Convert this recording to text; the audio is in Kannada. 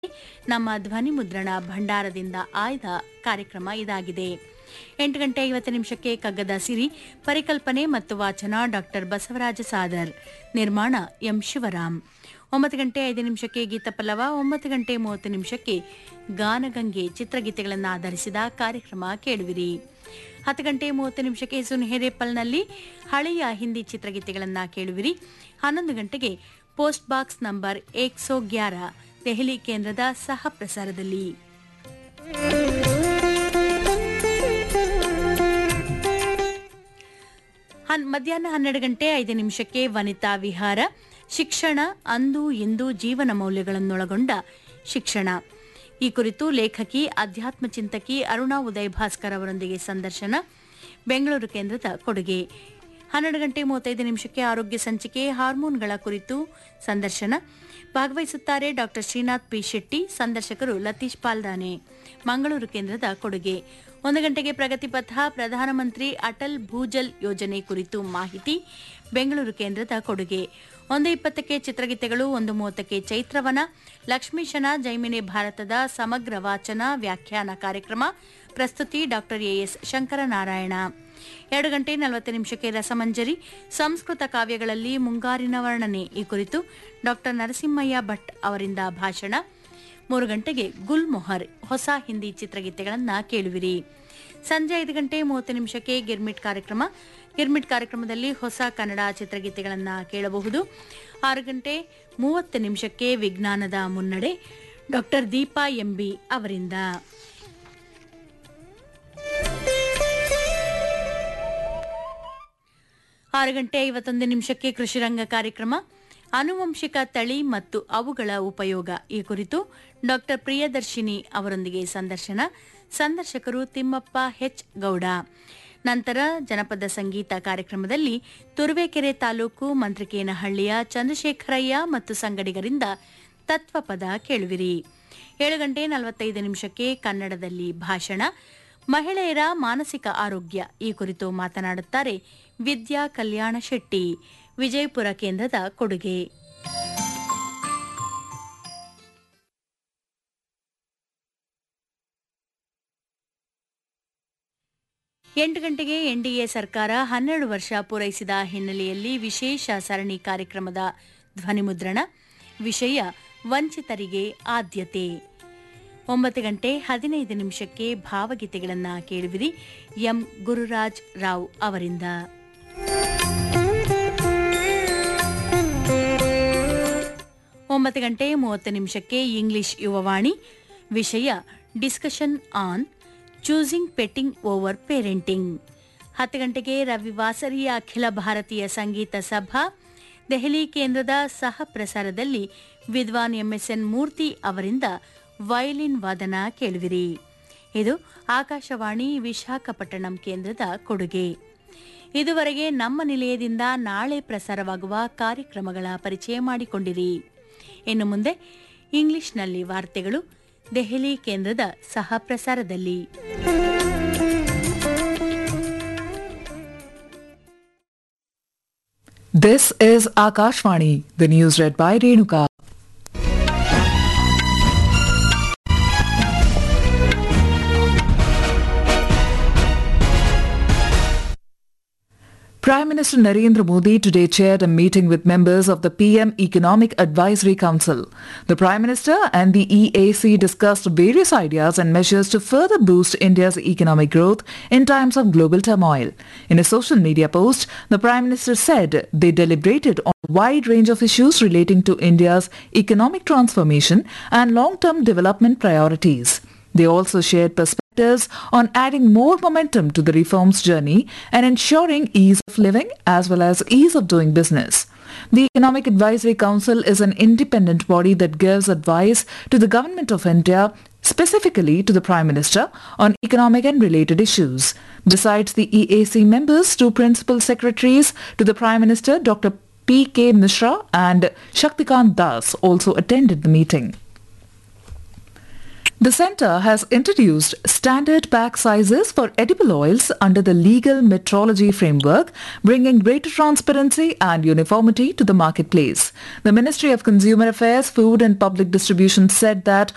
ನಮ್ಮ ಧ್ವನಿ ಮುದ್ರಣ ಭಂಡಾರದಿಂದ ಆಯ್ದ ಕಾರ್ಯಕ್ರಮ ಇದಾಗಿದೆ ಎಂಟು ಗಂಟೆ ಐವತ್ತು ನಿಮಿಷಕ್ಕೆ ಕಗ್ಗದ ಸಿರಿ ಪರಿಕಲ್ಪನೆ ಮತ್ತು ವಾಚನ ಡಾಕ್ಟರ್ ಬಸವರಾಜ ಸಾದರ್ ನಿರ್ಮಾಣ ಎಂ ಶಿವರಾಮ್ ಒಂಬತ್ತು ಗಂಟೆ ಐದು ನಿಮಿಷಕ್ಕೆ ಗೀತಪಲ್ಲವ ಒಂಬತ್ತು ಗಂಟೆ ಮೂವತ್ತು ನಿಮಿಷಕ್ಕೆ ಗಾನಗಂಗೆ ಚಿತ್ರಗೀತೆಗಳನ್ನು ಆಧರಿಸಿದ ಕಾರ್ಯಕ್ರಮ ಕೇಳುವಿರಿ ಹತ್ತು ಗಂಟೆ ಮೂವತ್ತು ನಿಮಿಷಕ್ಕೆ ಸುನ್ಹೆರೇಪಲ್ನಲ್ಲಿ ಹಳೆಯ ಹಿಂದಿ ಚಿತ್ರಗೀತೆಗಳನ್ನು ಕೇಳುವಿರಿ ಹನ್ನೊಂದು ಗಂಟೆಗೆ ಪೋಸ್ಟ್ ಬಾಕ್ಸ್ ನಂಬರ್ ಏಕ್ ಸೋ ಗ್ಯಾರ ದೆಹಲಿ ಕೇಂದ್ರದ ಸಹ ಪ್ರಸಾರದಲ್ಲಿ ಹನ್- ಮಧ್ಯಾಹ್ನ ಹನ್ನೆರಡು ಗಂಟೆ ಐದು ನಿಮಿಷಕ್ಕೆ ವನಿತಾ ವಿಹಾರ ಶಿಕ್ಷಣ ಅಂದು ಇಂದು ಜೀವನ ಮೌಲ್ಯಗಳನ್ನೊಳಗೊಂಡ ಶಿಕ್ಷಣ ಈ ಕುರಿತು ಲೇಖಕಿ ಅಧ್ಯಾತ್ಮ ಚಿಂತಕಿ ಅರುಣಾ ಉದಯ್ ಭಾಸ್ಕರ್ ಅವರೊಂದಿಗೆ ಸಂದರ್ಶನ ಬೆಂಗಳೂರು ಕೇಂದ್ರದ ಕೊಡುಗೆ ಹನ್ನೆರಡು ಗಂಟೆ ಮೂವತ್ತೈದು ನಿಮಿಷಕ್ಕೆ ಆರೋಗ್ಯ ಸಂಚಿಕೆ ಹಾರ್ಮೋನ್ಗಳ ಕುರಿತು ಸಂದರ್ಶನ ಭಾಗವಹಿಸುತ್ತಾರೆ ಡಾಕ್ಟರ್ ಶ್ರೀನಾಥ್ ಪಿ ಶೆಟ್ಟಿ ಸಂದರ್ಶಕರು ಲತೀಶ್ ಪಾಲ್ದಾನೆ ಮಂಗಳೂರು ಕೇಂದ್ರದ ಕೊಡುಗೆ ಒಂದು ಗಂಟೆಗೆ ಪ್ರಗತಿ ಪಥ ಪ್ರಧಾನಮಂತ್ರಿ ಅಟಲ್ ಭೂಜಲ್ ಯೋಜನೆ ಕುರಿತು ಮಾಹಿತಿ ಬೆಂಗಳೂರು ಕೇಂದ್ರದ ಕೊಡುಗೆ ಒಂದು ಇಪ್ಪತ್ತಕ್ಕೆ ಚಿತ್ರಗೀತೆಗಳು ಒಂದು ಮೂವತ್ತಕ್ಕೆ ಚೈತ್ರವನ ಲಕ್ಷ್ಮೀಶನ ಜೈಮಿನಿ ಭಾರತದ ಸಮಗ್ರ ವಾಚನ ವ್ಯಾಖ್ಯಾನ ಕಾರ್ಯಕ್ರಮ ಪ್ರಸ್ತುತಿ ಡಾಕ್ಟರ್ ಎಎಸ್ ಶಂಕರನಾರಾಯಣ ಎರಡು ಗಂಟೆ ನಲವತ್ತು ನಿಮಿಷಕ್ಕೆ ರಸಮಂಜರಿ ಸಂಸ್ಕೃತ ಕಾವ್ಯಗಳಲ್ಲಿ ಮುಂಗಾರಿನ ವರ್ಣನೆ ಈ ಕುರಿತು ಡಾಕ್ಟರ್ ನರಸಿಂಹಯ್ಯ ಭಟ್ ಅವರಿಂದ ಭಾಷಣ ಮೂರು ಗಂಟೆಗೆ ಗುಲ್ ಮೊಹರ್ ಹೊಸ ಹಿಂದಿ ಚಿತ್ರಗೀತೆಗಳನ್ನು ಕೇಳುವಿರಿ ಸಂಜೆ ಐದು ಗಂಟೆ ಮೂವತ್ತು ನಿಮಿಷಕ್ಕೆ ಗಿರ್ಮಿಟ್ ಕಾರ್ಯಕ್ರಮ ಗಿರ್ಮಿಟ್ ಕಾರ್ಯಕ್ರಮದಲ್ಲಿ ಹೊಸ ಕನ್ನಡ ಚಿತ್ರಗೀತೆಗಳನ್ನು ಕೇಳಬಹುದು ಆರು ಗಂಟೆ ಮೂವತ್ತು ನಿಮಿಷಕ್ಕೆ ವಿಜ್ಞಾನದ ಮುನ್ನಡೆ ಡಾಕ್ಟರ್ ದೀಪಾ ಎಂಬಿ ಅವರಿಂದ ಆರು ಗಂಟೆ ಐವತ್ತೊಂದು ನಿಮಿಷಕ್ಕೆ ಕೃಷಿರಂಗ ಕಾರ್ಯಕ್ರಮ ಆನುವಂಶಿಕ ತಳಿ ಮತ್ತು ಅವುಗಳ ಉಪಯೋಗ ಈ ಕುರಿತು ಡಾಕ್ಟರ್ ಪ್ರಿಯದರ್ಶಿನಿ ಅವರೊಂದಿಗೆ ಸಂದರ್ಶನ ಸಂದರ್ಶಕರು ತಿಮ್ಮಪ್ಪ ಹೆಚ್ ಗೌಡ ನಂತರ ಜನಪದ ಸಂಗೀತ ಕಾರ್ಯಕ್ರಮದಲ್ಲಿ ತುರುವೇಕೆರೆ ತಾಲೂಕು ಮಂತ್ರಿಕೇನಹಳ್ಳಿಯ ಚಂದ್ರಶೇಖರಯ್ಯ ಮತ್ತು ಸಂಗಡಿಗರಿಂದ ತತ್ವಪದ ಕೇಳುವಿರಿ ಏಳು ಗಂಟೆ ನಲವತ್ತೈದು ನಿಮಿಷಕ್ಕೆ ಕನ್ನಡದಲ್ಲಿ ಭಾಷಣ ಮಹಿಳೆಯರ ಮಾನಸಿಕ ಆರೋಗ್ಯ ಈ ಕುರಿತು ಮಾತನಾಡುತ್ತಾರೆ ವಿದ್ಯಾ ಕಲ್ಯಾಣ ಶೆಟ್ಟಿ ವಿಜಯಪುರ ಕೇಂದ್ರದ ಕೊಡುಗೆ ಎಂಟು ಗಂಟೆಗೆ ಎನ್ಡಿಎ ಸರ್ಕಾರ ಹನ್ನೆರಡು ವರ್ಷ ಪೂರೈಸಿದ ಹಿನ್ನೆಲೆಯಲ್ಲಿ ವಿಶೇಷ ಸರಣಿ ಕಾರ್ಯಕ್ರಮದ ಧ್ವನಿಮುದ್ರಣ ವಿಷಯ ವಂಚಿತರಿಗೆ ಆದ್ಯತೆ ಒಂಬತ್ತು ಗಂಟೆ ಹದಿನೈದು ನಿಮಿಷಕ್ಕೆ ಭಾವಗೀತೆಗಳನ್ನು ಕೇಳುವಿರಿ ಎಂ ಗುರುರಾಜ್ ರಾವ್ ಅವರಿಂದ ಒಂಬತ್ತು ಗಂಟೆ ಮೂವತ್ತು ನಿಮಿಷಕ್ಕೆ ಇಂಗ್ಲಿಷ್ ಯುವವಾಣಿ ವಿಷಯ discussion on choosing petting over parenting ಹತ್ತು ಗಂಟೆಗೆ ರವಿವಾಸರಿಯ ಅಖಿಲ ಭಾರತೀಯ ಸಂಗೀತ ಸಭಾ ದೆಹಲಿ ಕೇಂದ್ರದ ಸಹ ಪ್ರಸಾರದಲ್ಲಿ ವಿದ್ವಾನ್ ಎಂಎಸ್ಎನ್ ಮೂರ್ತಿ ಅವರಿಂದ ವಯಲಿನ್ ವಾದನ ಕೇಳುವಿರಿ ಇದು ಆಕಾಶವಾಣಿ ವಿಶಾಖಪಟ್ಟಣಂ ಕೇಂದ್ರದ ಕೊಡುಗೆ ಇದುವರೆಗೆ ನಮ್ಮ ನಿಲಯದಿಂದ ನಾಳೆ ಪ್ರಸಾರವಾಗುವ ಕಾರ್ಯಕ್ರಮಗಳ ಪರಿಚಯ ಮಾಡಿಕೊಂಡಿರಿ ಇನ್ನು ಮುಂದೆ ಇಂಗ್ಲಿಷ್ನಲ್ಲಿ ವಾರ್ತೆಗಳು ದೆಹಲಿ ಕೇಂದ್ರದ ಸಹ ಪ್ರಸಾರದಲ್ಲಿ This is Akashvani, the news read by Renuka. Prime Minister Narendra Modi today chaired a meeting with members of the PM Economic Advisory Council. The Prime Minister and the EAC discussed various ideas and measures to further boost India's economic growth in times of global turmoil. In a social media post, the Prime Minister said they deliberated on a wide range of issues relating to India's economic transformation and long-term development priorities. They also shared perspectives on adding more momentum to the reforms journey and ensuring ease of living as well as ease of doing business. The Economic Advisory Council is an independent body that gives advice to the Government of India, specifically to the Prime Minister, on economic and related issues. Besides the EAC members, two principal secretaries to the Prime Minister, Dr. P.K. Mishra and Shaktikant Das also attended the meeting. The centre has introduced standard pack sizes for edible oils under the legal metrology framework, bringing greater transparency and uniformity to the marketplace. The Ministry of Consumer Affairs, Food and Public Distribution said that